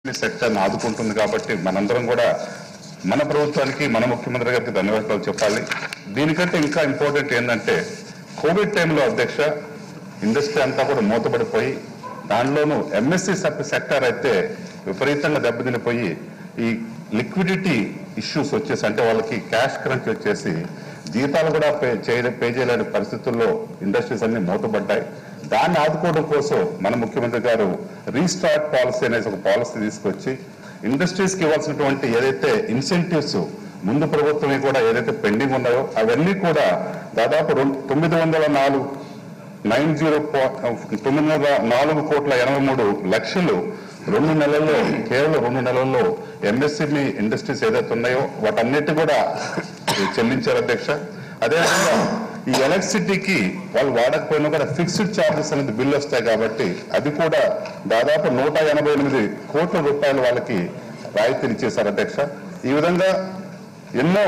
సెక్టర్ని ఆదుకుంటుంది కాబట్టి మనందరం కూడా మన ప్రభుత్వానికి మన ముఖ్యమంత్రి గారికి ధన్యవాదాలు చెప్పాలి దీనికంటే ఇంకా ఇంపార్టెంట్ ఏంటంటే కోవిడ్ టైంలో అధ్యక్ష ఇండస్ట్రీ అంతా కూడా మూతపడిపోయి దానిలోనూ ఎంఎస్సి సెక్టర్ అయితే విపరీతంగా దెబ్బతినిపోయి ఈ లిక్విడిటీ ఇష్యూస్ వచ్చేసి అంటే వాళ్ళకి క్యాష్ క్రంచ్ వచ్చేసి జీతాలు కూడా పే చేయ పే చేయలేని పరిస్థితుల్లో ఇండస్ట్రీస్ అన్ని మూతపడ్డాయి దాన్ని ఆదుకోవడం కోసం మన ముఖ్యమంత్రి గారు రీస్టార్ట్ పాలసీ అనేసి ఒక పాలసీ తీసుకొచ్చి ఇండస్ట్రీస్ కి ఇవ్వాల్సినటువంటి ఏదైతే ఇన్సెంటివ్స్ ముందు ప్రభుత్వం కూడా ఏదైతే పెండింగ్ ఉన్నాయో అవన్నీ కూడా దాదాపు రెండు- తొమ్మిది వందల నాలుగు నైన్ జీరో తొమ్మిది వందల నాలుగు కోట్ల ఎనభై మూడు లక్షలు రెండు నెలల్లో కేవలం రెండు నెలల్లో ఎంఎస్ఎంఈ ఇండస్ట్రీస్ ఏదైతే ఉన్నాయో వాటన్నిటి కూడా చెల్లించారు అధ్యక్ష అదేవిధంగా ఈ ఎలక్ట్రిసిటీకి వాళ్ళు వాడకపోయినా కూడా ఫిక్స్డ్ ఛార్జెస్ అనేది బిల్లు వస్తాయి కాబట్టి అది కూడా దాదాపు నూట ఎనభై ఎనిమిది కోట్ల రూపాయలు వాళ్ళకి రాయితీలు ఇచ్చేశారు అధ్యక్ష ఈ విధంగా ఎన్నో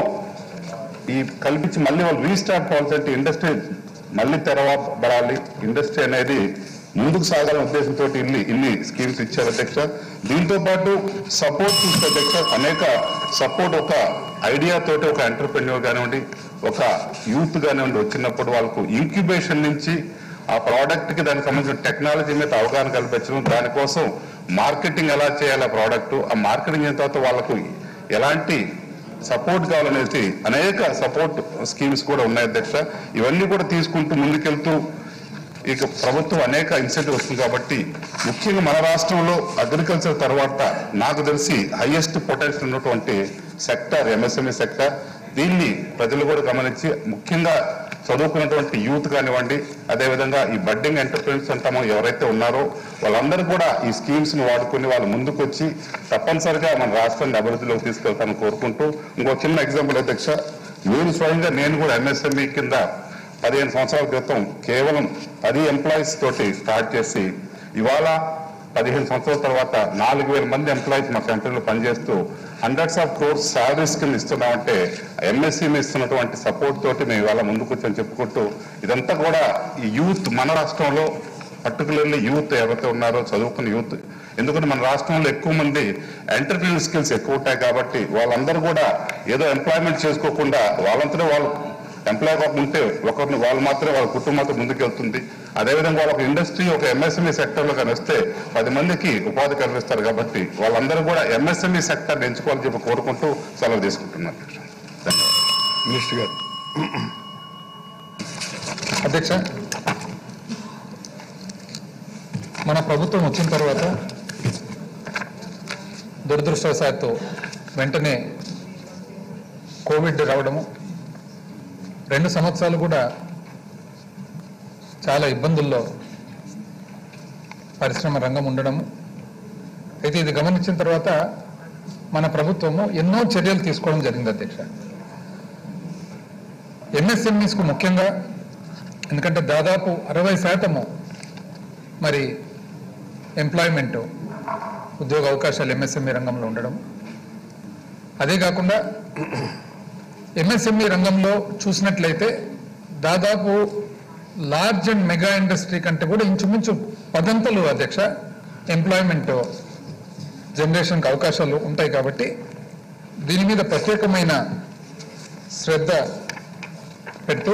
ఈ కల్పించి మళ్ళీ వాళ్ళు రీస్టార్ట్ పాలసీ అంటే ఇండస్ట్రీ మళ్ళీ తెరవబడాలి ఇండస్ట్రీ అనేది ముందుకు సాగాలనే ఉద్దేశంతో ఇన్ని ఇన్ని స్కీమ్స్ ఇచ్చారు అధ్యక్ష దీంతో పాటు సపోర్ట్ చూస్తే అధ్యక్ష అనేక సపోర్ట్ ఒక ఐడియా తోటి ఒక ఎంటర్ప్రెన్యూర్ కానివ్వండి ఒక యూత్ కానివ్వండి వచ్చినప్పుడు వాళ్ళకు ఇంక్యుబేషన్ నుంచి ఆ ప్రోడక్ట్ కి దానికి సంబంధించిన టెక్నాలజీ మీద అవగాహన కల్పించడం దానికోసం మార్కెటింగ్ ఎలా చేయాలి ఆ ప్రోడక్ట్ ఆ మార్కెటింగ్ అయిన తర్వాత వాళ్ళకు ఎలాంటి సపోర్ట్ కావాలనేసి అనేక సపోర్ట్ స్కీమ్స్ కూడా ఉన్నాయి అధ్యక్ష ఇవన్నీ కూడా తీసుకుంటూ ముందుకెళ్తూ ఇక ప్రభుత్వం అనేక ఇన్సెంటివ్ వస్తుంది కాబట్టి ముఖ్యంగా మన రాష్ట్రంలో అగ్రికల్చర్ తర్వాత నాకు తెలిసి హైయెస్ట్ పొటెన్షియల్ ఉన్నటువంటి సెక్టర్ ఎంఎస్ఎంఈ సెక్టర్ దీన్ని ప్రజలు కూడా గమనించి ముఖ్యంగా చదువుకున్నటువంటి యూత్ కానివ్వండి అదేవిధంగా ఈ బడ్డింగ్ ఎంటర్ప్రెన్యూర్స్ అంటామో ఎవరైతే ఉన్నారో వాళ్ళందరూ కూడా ఈ స్కీమ్స్ ని వాడుకొని వాళ్ళు ముందుకు వచ్చి తప్పనిసరిగా మన రాష్ట్రాన్ని అభివృద్ధిలోకి తీసుకెళ్తామని కోరుకుంటూ ఇంకో చిన్న ఎగ్జాంపుల్ అధ్యక్ష నేను స్వయంగా నేను కూడా ఎంఎస్ఎంఈ కింద పదిహేను సంవత్సరాల క్రితం కేవలం పది ఎంప్లాయీస్ తోటి స్టార్ట్ చేసి ఇవాళ పదిహేను సంవత్సరాల తర్వాత నాలుగు వేల మంది ఎంప్లాయీస్ మా కంపెనీలో పనిచేస్తూ హండ్రెడ్స్ ఆఫ్ క్రోర్స్ శాలరీస్ కింద ఇస్తున్నామంటే ఎంఎస్సీని ఇస్తున్నటువంటి సపోర్ట్ తోటి మేము ఇవాళ ముందుకు వచ్చామని చెప్పుకుంటూ ఇదంతా కూడా ఈ యూత్ మన రాష్ట్రంలో పర్టికులర్లీ యూత్ ఎవరైతే ఉన్నారో చదువుకున్న యూత్ ఎందుకంటే మన రాష్ట్రంలో ఎక్కువ మంది ఎంటర్ప్రీనర్ స్కిల్స్ ఎక్కువ ఉంటాయి కాబట్టి వాళ్ళందరూ కూడా ఏదో ఎంప్లాయ్మెంట్ చేసుకోకుండా వాళ్ళంతనే వాళ్ళు ఎంప్లాయ్ కాక ఉంటే ఒకరిని వాళ్ళు మాత్రమే వాళ్ళ కుటుంబంతో ముందుకెళ్తుంది అదేవిధంగా వాళ్ళకి ఇండస్ట్రీ ఒక ఎంఎస్ఎంఈ సెక్టర్లో కానీ వస్తే పది మందికి ఉపాధి కల్పిస్తారు కాబట్టి వాళ్ళందరూ కూడా ఎంఎస్ఎంఈ సెక్టర్ ఎంచుకోవాలని చెప్పి కోరుకుంటూ సెలవు తీసుకుంటున్నాను ధన్యవాదాలు మినిస్టర్ గారు అధ్యక్ష మన ప్రభుత్వం వచ్చిన తర్వాత దురదృష్టవశాత్తు వెంటనే కోవిడ్ రావడము రెండు సంవత్సరాలు కూడా చాలా ఇబ్బందుల్లో పరిశ్రమ రంగం ఉండడము అయితే ఇది గమనించిన తర్వాత మన ప్రభుత్వము ఎన్నో చర్యలు తీసుకోవడం జరిగింది అధ్యక్ష ఎంఎస్ఎంఈస్కు ముఖ్యంగా ఎందుకంటే దాదాపు అరవై శాతము మరి ఎంప్లాయ్మెంట్ ఉద్యోగ అవకాశాలు ఎంఎస్ఎంఈ రంగంలో ఉండడం అదే కాకుండా ఎంఎస్ఎంఈ రంగంలో చూసినట్లయితే దాదాపు లార్జ్ అండ్ మెగా ఇండస్ట్రీ కంటే కూడా ఇంచుమించు పదంతలు అధ్యక్ష ఎంప్లాయ్మెంట్ జనరేషన్కి అవకాశాలు ఉంటాయి కాబట్టి దీని మీద ప్రత్యేకమైన శ్రద్ధ పెడుతూ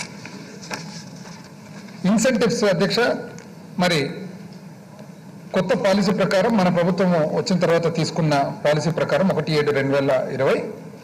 ఇన్సెంటివ్స్ అధ్యక్ష మరి కొత్త పాలసీ ప్రకారం మన ప్రభుత్వం వచ్చిన తర్వాత తీసుకున్న పాలసీ ప్రకారం ఒకటి ఏడు రెండు వేల ఇరవై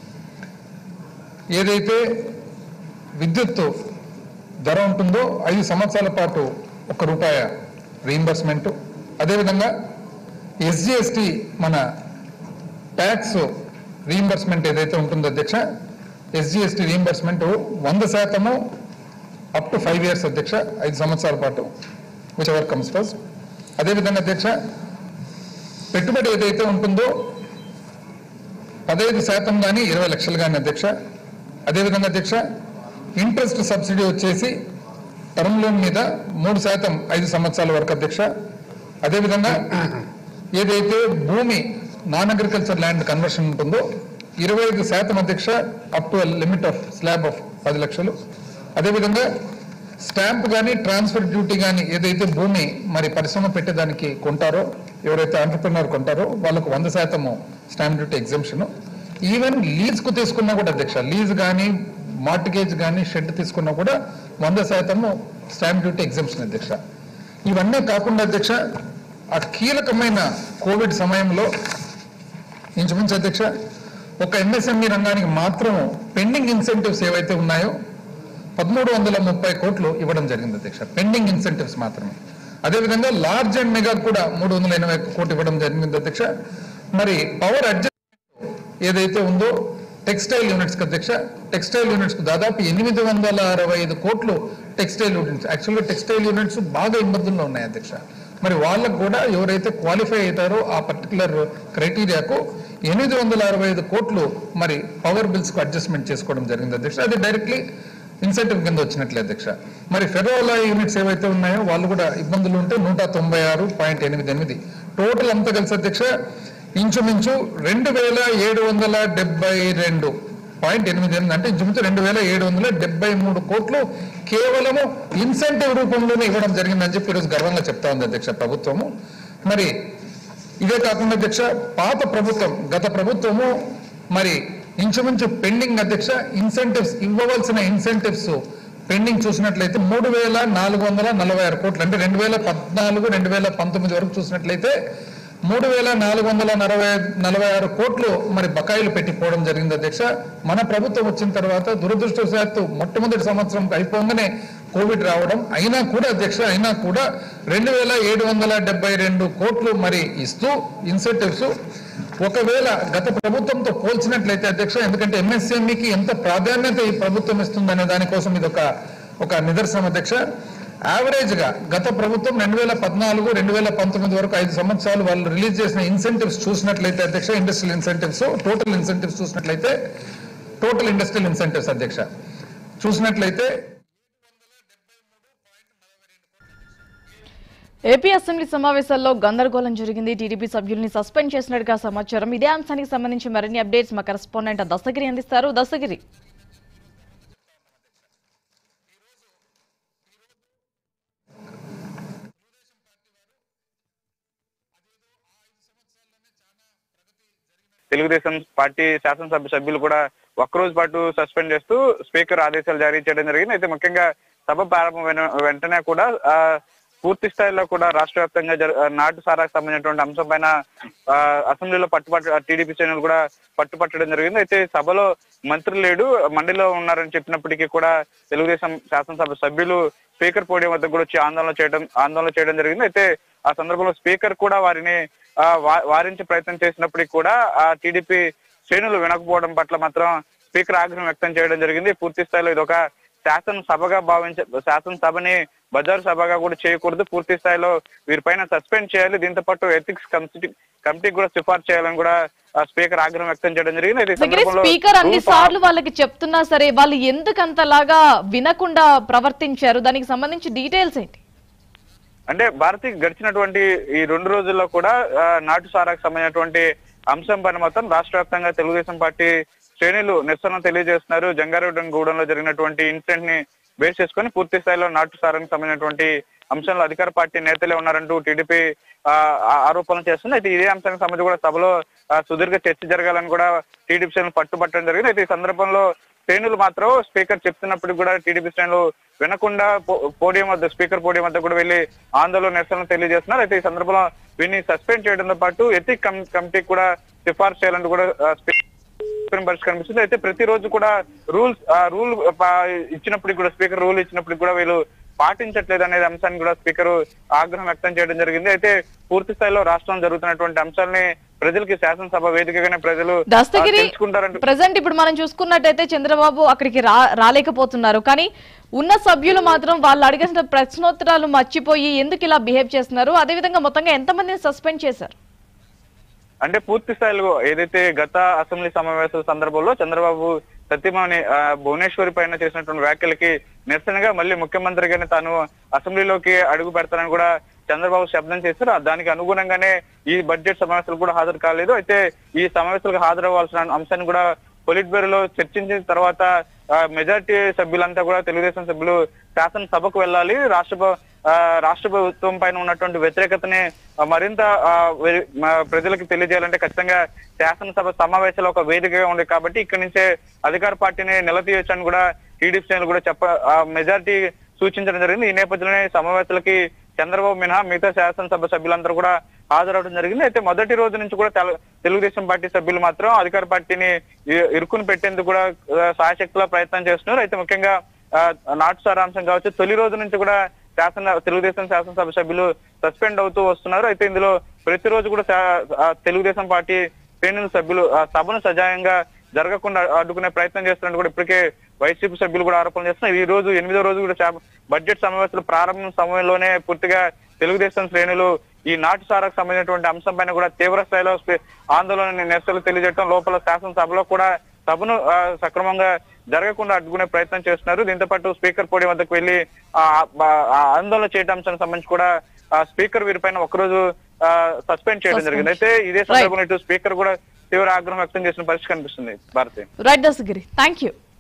ఏదైతే విద్యుత్ ధర ఉంటుందో ఐదు సంవత్సరాల పాటు ఒక రూపాయ రీయింబర్స్మెంట్ అదేవిధంగా ఎస్జిఎస్టి మన ట్యాక్స్ రీయింబర్స్మెంట్ ఏదైతే ఉంటుందో అధ్యక్ష ఎస్జిఎస్టి రీయింబర్స్మెంట్ వంద శాతము అప్ టు ఫైవ్ ఇయర్స్ అధ్యక్ష ఐదు సంవత్సరాల పాటు విచ్ ఎవర్ కమ్స్ ఫస్ట్ అదేవిధంగా అధ్యక్ష పెట్టుబడి ఏదైతే ఉంటుందో పదహైదు శాతం కానీ ఇరవై లక్షలు కానీ అధ్యక్ష అదేవిధంగా అధ్యక్ష ఇంట్రెస్ట్ సబ్సిడీ వచ్చేసి టర్మ్ లోన్ మీద మూడు శాతం ఐదు సంవత్సరాల వరకు అధ్యక్ష అదేవిధంగా ఏదైతే భూమి నాన్ అగ్రికల్చర్ ల్యాండ్ కన్వర్షన్ ఉంటుందో ఇరవై ఐదు శాతం అధ్యక్ష up to limit of slab of పది లక్షలు అదేవిధంగా స్టాంప్ కానీ ట్రాన్స్ఫర్ డ్యూటీ కానీ ఏదైతే భూమి మరి పరిశ్రమ పెట్టేదానికి కొంటారో ఎవరైతే ఆంటర్ప్రినర్ కొంటారో వాళ్ళకు వంద శాతము స్టాంప్ డ్యూటీ ఎగ్జామ్షన్ ఈవెన్ లీజ్కు తీసుకున్నా కూడా అధ్యక్ష లీజ్ కానీ మార్టిగేజ్ కానీ షెడ్ తీసుకున్నా కూడా వంద శాతము స్టాంప్ డ్యూటీ ఎగ్జామ్షన్ అధ్యక్ష ఇవన్నీ కాకుండా అధ్యక్ష ఆ కీలకమైన కోవిడ్ సమయంలో ఇంచుమించు అధ్యక్ష ఒక ఎంఎస్ఎంఈ రంగానికి మాత్రం పెండింగ్ ఇన్సెంటివ్స్ ఏవైతే ఉన్నాయో పదమూడు వందల ముప్పై కోట్లు ఇవ్వడం జరిగింది అధ్యక్ష పెండింగ్ ఇన్సెంటివ్స్ మాత్రమే అదేవిధంగా లార్జ్ అండ్ మెగా కూడా మూడు వందల ఎనభై కోట్లు ఇవ్వడం జరిగింది అధ్యక్ష మరి పవర్ అడ్జస్ట్ ఏదైతే ఉందో టెక్స్టైల్ యూనిట్స్ అధ్యక్ష టెక్స్టైల్ యూనిట్స్ కు దాదాపు ఎనిమిది వందల అరవై ఐదు కోట్లు టెక్స్టైల్ యూనిట్స్ యాక్చువల్గా టెక్స్టైల్ యూనిట్స్ బాగా ఇబ్బందుల్లో ఉన్నాయి అధ్యక్ష మరి వాళ్ళకు కూడా ఎవరైతే క్వాలిఫై అవుతారో ఆ పర్టికులర్ క్రైటీరియాకు ఎనిమిది వందల అరవై ఐదు కోట్లు మరి పవర్ బిల్స్ కు అడ్జస్ట్మెంట్ చేసుకోవడం జరిగింది అధ్యక్ష అది డైరెక్ట్లీ ఇన్సెంటివ్ కింద వచ్చినట్లే అధ్యక్ష మరి ఫెరోలా యూనిట్స్ ఏవైతే ఉన్నాయో వాళ్ళు కూడా ఇబ్బందులు ఉంటే నూట తొంభై ఆరు పాయింట్ ఎనిమిది ఎనిమిది టోటల్ అంతా కలిసి అధ్యక్ష ఇంచుమించు రెండు వేల ఏడు వందల డెబ్బై రెండు పాయింట్ ఎనిమిది ఎనిమిది అంటే ఇంచుమించు రెండు వేల ఏడు వందల డెబ్బై మూడు కోట్లు కేవలము ఇన్సెంటివ్ రూపంలోనే ఇవ్వడం జరిగిందని చెప్పి ఈరోజు గర్వంగా చెప్తా ఉంది అధ్యక్ష ప్రభుత్వము మరి ఇదే కాకుండా అధ్యక్ష పాత ప్రభుత్వం గత ప్రభుత్వము మరి ఇంచుమించు పెండింగ్ అధ్యక్ష ఇన్సెంటివ్స్ ఇవ్వవలసిన ఇన్సెంటివ్స్ పెండింగ్ చూసినట్లయితే మూడు వేల నాలుగు వందల నలభై ఆరు కోట్లు అంటే రెండు వేల పద్నాలుగు రెండు వేల పంతొమ్మిది వరకు చూసినట్లయితే మూడు వేల నాలుగు వందల నలభై నలభై ఆరు కోట్లు మరి బకాయిలు పెట్టిపోవడం జరిగింది అధ్యక్ష మన ప్రభుత్వం వచ్చిన తర్వాత దురదృష్టవశాత్తు మొట్టమొదటి సంవత్సరం అయిపోగానే కోవిడ్ రావడం అయినా కూడా అధ్యక్ష అయినా కూడా రెండు వేల ఏడు వందల డెబ్బై రెండు కోట్లు మరి ఇస్తూ ఇన్సెంటివ్స్ ఒకవేళ గత ప్రభుత్వంతో పోల్చినట్లయితే అధ్యక్ష ఎందుకంటే ఎంఎస్ఎంఈకి ఎంత ప్రాధాన్యత ఈ ప్రభుత్వం ఇస్తుందనే దానికోసం ఇది ఒక ఒక నిదర్శనం అధ్యక్ష యావరేజ్ గా గత ప్రభుత్వం రెండు వేల పద్నాలుగు రెండు వేల పంతొమ్మిది వరకు ఐదు సంవత్సరాలు వాళ్ళు రిలీజ్ చేసిన ఇన్సెంటివ్స్ చూసినట్లయితే అధ్యక్ష ఇండస్ట్రియల్ ఇన్సెంటివ్స్ టోటల్ ఇన్సెంటివ్స్ చూసినట్లయితే టోటల్ ఇండస్ట్రియల్ ఇన్సెంటివ్స్ అధ్యక్ష చూసినట్లయితే ఏపీ అసెంబ్లీ సమావేశాల్లో గందరగోళం జరిగింది టీడీపీ సభ్యుల్ని సస్పెండ్ చేసినట్టుగా సమాచారం ఇదే అంశానికి సంబంధించి మరిన్ని అప్డేట్స్ మా కరెస్పాండెంట్ దస్తగిరి అందిస్తారు దస్తగిరి తెలుగుదేశం పార్టీ శాసనసభ సభ్యులు కూడా ఒక్కరోజు పాటు సస్పెండ్ చేస్తూ స్పీకర్ ఆదేశాలు జారీ చేయడం జరిగింది అయితే ముఖ్యంగా సభ ప్రారంభం వెన- వెంటనే కూడా ఆ, పూర్తి స్థాయిలో కూడా రాష్ట్ర వ్యాప్తంగా జర- ఆ, నాటు సారాకు సంబంధించినటువంటి అంశం పైన ఆ, అసెంబ్లీలో పట్టుపట్ట టీడీపీ శ్రేణులు కూడా పట్టుపట్టడం జరిగింది అయితే సభలో మంత్రి లేడు మండలిలో ఉన్నారని చెప్పినప్పటికీ కూడా తెలుగుదేశం శాసనసభ సభ్యులు స్పీకర్ పోడియం వద్ద కూడా వచ్చి ఆందోళన చేయడం ఆందోళన చేయడం జరిగింది అయితే ఆ సందర్భంలో స్పీకర్ కూడా వారిని ఆ, వా- వారించే ప్రయత్నం చేసినప్పటికీ కూడా ఆ టీడీపీ శ్రేణులు వినకపోవడం పట్ల మాత్రం స్పీకర్ ఆగ్రహం వ్యక్తం చేయడం జరిగింది పూర్తి స్థాయిలో ఇది ఒక శాసనసభగా భావించ శాసనసభని బజారు సభగా కూడా చేయకూడదు పూర్తి స్థాయిలో వీరిపైన సస్పెండ్ చేయాలి దీంతో పాటు ఎథిక్స్ కమిటీ కమిటీకి కూడా సిఫార్సు చేయాలని కూడా ఆ స్పీకర్ ఆగ్రహం వ్యక్తం చేయడం జరిగింది అయితే ఈ దస్తగిరి సందర్భంలో స్పీకర్ అన్ని రూల్ ఫా- సార్లు వాళ్ళకి చెప్తున్నా సరే వాళ్ళు ఎందుకు అంతలాగా వినకుండా ప్రవర్తించారు దానికి సంబంధించి డీటెయిల్స్ ఏంటి అంటే భారతి గడిచినటువంటి ఈ రెండు రోజుల్లో కూడా ఆ, నాటు సారాకు సంబంధించినటువంటి అంశం పైన మొత్తం రాష్ట్ర వ్యాప్తంగా తెలుగుదేశం పార్టీ శ్రేణులు నిరసన తెలియజేస్తున్నారు జంగారెడ్డిగూడెంలో జరిగినటువంటి ఇన్సిడెంట్ ని బేస్ చేసుకొని పూర్తి స్థాయిలో నాటు సారానికి సంబంధించినటువంటి అంశంలో అధికార పార్టీ నేతలే ఉన్నారంటూ టీడీపీ ఆ, ఆ- ఆరోపణలు చేస్తుంది అయితే ఇదే అంశానికి సంబంధించి కూడా సభలో ఆ, సుదీర్ఘ చర్చ జరగాలని కూడా టీడీపీ శ్రేణులు పట్టుబట్టడం జరిగింది అయితే ఈ సందర్భంలో శ్రేణులు మాత్రం స్పీకర్ చెప్తున్నప్పుడు కూడా టీడీపీ శ్రేణులు వినకుండా పో- పోడియం వద్ద స్పీకర్ పోడియం వద్ద కూడా వెళ్లి ఆందోళన నిరసన తెలియజేస్తున్నారు అయితే ఈ సందర్భంలో వీరిని సస్పెండ్ చేయడంతో పాటు ఎథిక్ కమ్- కమిటీకి కూడా సిఫార్సు చేయాలంటూ కూడా ఆ, స్పీ- స్పీకర్ పరిస్థితి కనిపిస్తుంది అయితే ప్రతిరోజు కూడా రూల్స్ రూల్ ఇచ్చినప్పుడు కూడా స్పీకర్ రూల్ ఇచ్చినప్పుడు కూడా వీళ్ళు పాటించట్లేదు అనేది అంశాన్ని కూడా స్పీకర్ ఆగ్రహం వ్యక్తం చేయడం జరిగింది అయితే పూర్తి స్థాయిలో రాష్ట్రంలో జరుగుతున్నటువంటి అంశాలని ప్రజలకి శాసనసభ వేదికగానే ప్రజలు ఆ, దస్తగిరి తెలుసుకుంటారంటూ ప్రజెంట్ ఇప్పుడు మనం చూసుకున్నట్టయితే చంద్రబాబు అక్కడికి రా రాలేకపోతున్నారు కానీ ఉన్న సభ్యులు మాత్రం వాళ్ళు అడిగిన ప్రశ్నోత్తరాలు మర్చిపోయి ఎందుకు ఇలా బిహేవ్ చేస్తున్నారు అదేవిధంగా మొత్తంగా ఎంతమందిని సస్పెండ్ చేశారు అంటే పూర్తి స్థాయిలో ఏదైతే గత అసెంబ్లీ సమావేశాల సందర్భంలో చంద్రబాబు సత్యమణి ఆ, భువనేశ్వరి పైన చేసినటువంటి వ్యాఖ్యలకి నిరసనగా మళ్ళీ ముఖ్యమంత్రిగానే తాను అసెంబ్లీలోకి అడుగు పెడతానని కూడా చంద్రబాబు శబ్దం చేశారు ఆ దానికి అనుగుణంగానే ఈ బడ్జెట్ సమావేశాలు కూడా హాజరు కాలేదు అయితే ఈ సమావేశాలకు హాజరవ్వాల్సిన అంశాన్ని కూడా పొలిట్ బ్యూరోలో చర్చించిన తర్వాత మెజారిటీ సభ్యులంతా కూడా తెలుగుదేశం సభ్యులు శాసనసభకు వెళ్ళాలి రాష్ట్ర ప్ర- ఆ, రాష్ట్ర ప్రభుత్వం పైన ఉన్నటువంటి వ్యతిరేకతని ఆ, మరింత ఆ, వె- మా ప్రజలకు తెలియజేయాలంటే ఖచ్చితంగా శాసనసభ సమావేశాలు ఒక వేదికగా ఉంది కాబట్టి ఇక్కడి నుంచే అధికార పార్టీని నిలదీయొచ్చని కూడా టీడీపీ శ్రేణులు కూడా చెప్ప మెజారిటీ సూచించడం జరిగింది ఈ నేపథ్యంలోనే సమావేశాలకి చంద్రబాబు మినహా మిగతా శాసనసభ సభ్యులందరూ కూడా హాజరవడం జరిగింది అయితే మొదటి రోజు నుంచి కూడా తెల- తెలుగుదేశం పార్టీ సభ్యులు మాత్రం అధికార పార్టీని ఇ- ఇరుకుని పెట్టేందుకు కూడా ఆ, సాయశక్తిలో ప్రయత్నం చేస్తున్నారు అయితే ముఖ్యంగా ఆ, నాటు సారాంశం కావచ్చు తొలి రోజు నుంచి కూడా శాసన తెలుగుదేశం శాసనసభ సభ్యులు సస్పెండ్ అవుతూ వస్తున్నారు అయితే ఇందులో ప్రతిరోజు కూడా శా- ఆ, తెలుగుదేశం పార్టీ శ్రేణుల సభ్యులు ఆ సభను సజాయంగా జరగకుండా అడ్డుకునే ప్రయత్నం చేస్తున్నట్టు కూడా ఇప్పటికే వైసీపీ సభ్యులు కూడా ఆరోపణలు చేస్తున్నారు ఈ రోజు ఎనిమిదో రోజు కూడా శా- బడ్జెట్ సమావేశాలు ప్రారంభం సమయంలోనే పూర్తిగా తెలుగుదేశం శ్రేణులు ఈ నాటు సారాకు సంబంధించినటువంటి అంశం పైన కూడా తీవ్ర స్థాయిలో స్పే- ఆందోళన నిరసనలు తెలియజేయడం లోపల శాసనసభలో కూడా సభను ఆ, సక్రమంగా జరగకుండా అడ్డుకునే ప్రయత్నం చేస్తున్నారు దీంతో పాటు స్పీకర్ పోడి వద్దకు వెళ్లి ఆ ఆ- ఆ ఆందోళన చేయడం అంశానికి సంబంధించి కూడా ఆ స్పీకర్ వీరిపైన ఒక్కరోజు సస్పెండ్ చేయడం జరిగింది అయితే ఇదే సందర్భంలో ఇటు స్పీకర్ కూడా తీవ్ర ఆగ్రహం వ్యక్తం చేసిన పరిస్థితి కనిపిస్తుంది Bharati right Dasagiri thank you